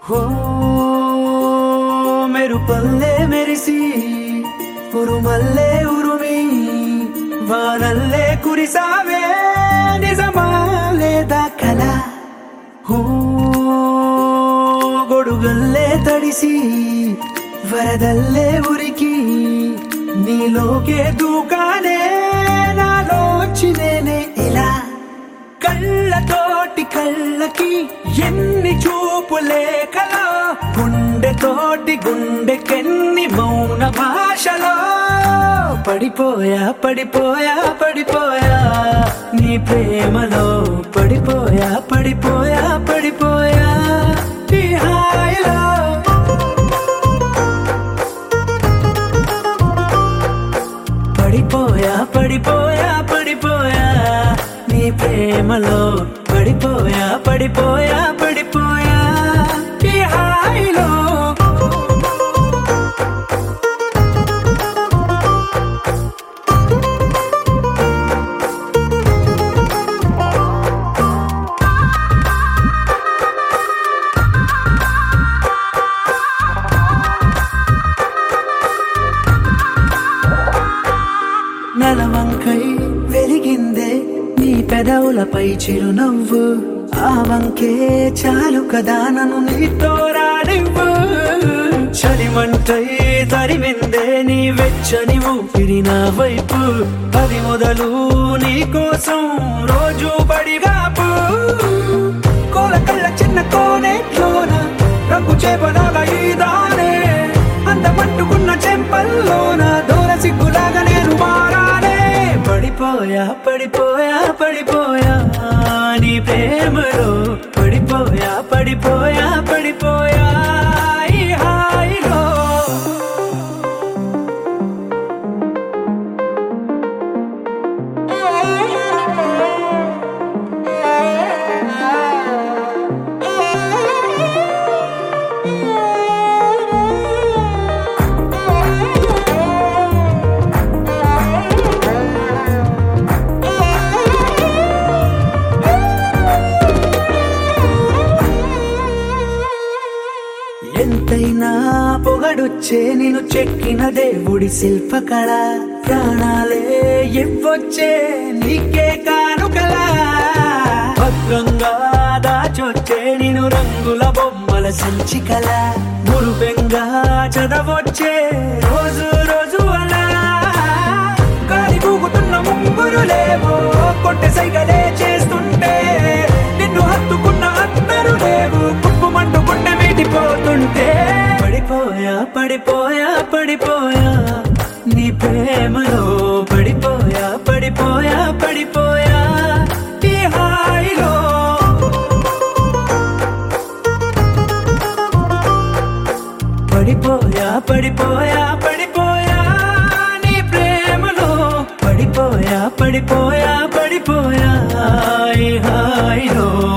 హో మెరుపల్లే మెరిసి ఉరుమల్లే ఉరుమి వానల్లే కురిసావే నిజమా లేదా కల హో గొడుగల్లే తడిసి వరదల్లే ఉరికి నీలోకే దూకానే నాలోచి నేనే ఇలా కళ్ళతోటి కళ్ళకి ఎన్ని చూపులే కలో గుండెతోటి గుండెకెన్ని మౌన భాషలో పడిపోయా పడిపోయా పడిపోయా నీ ప్రేమలో పడిపోయా పడిపోయా పడిపోయా ఈ హాయిలో పడిపోయా పడిపోయా పడిపోయా నీ ప్రేమలో పడిపోయా పడిపోయా పడిపోయా ఈ హాయిలో నలవంకై వెలిగిందే నీ పెదవులపై చిరునవ్వు ఆ వంకే చాలు కదా నన్ను నీతో రానివ్వు చలిమంటై తరిమిందే నీ వెచ్చని ఊపిరి నా వైపు పది మొదలు నీ కోసం రోజు బడిగాపు కోల కళ్ళ చిన్న కోనేట్లోన రంగు చేపలాగా ఈదానే అందమంటుకున్న చెంపల్లోన దూర సిగ్గులాగా నేను మారానే పడిపోయా పడిపోయా పడిపోయా నీ ప్రేమలో పడిపోయా పడిపోయా పడిపోయా ఈ హాయిలో ఎంతైనా పొగడొచ్చే నేను చెక్కిన దేవుడి శిల్పకళ ప్రాణాలే ఇవ్వొచ్చే నీకే కానుకలా భద్రంగా దాచొచ్చే నేను రంగుల బొమ్మల సంచికల మురుపెంగా చదవొచ్చే రోజు రోజు అలా గాలి కూగుతున్న ముంగురులేవో కొట్టె సైగలే చేస్తుంటే నిన్ను హత్తుకున్న అందరూ లేవు కుప్పుమంటూ గుండె మీటిపోతుంటే పడిపోయా పడిపోయా పడిపోయా నీ ప్రేమలో పడిపోయా పడిపోయా పడిపోయా ఈ హాయిలో పడిపోయా పడిపోయా పడిపోయా నీ ప్రేమలో పడిపోయా పడిపోయా పడిపోయా ఈ హాయిలో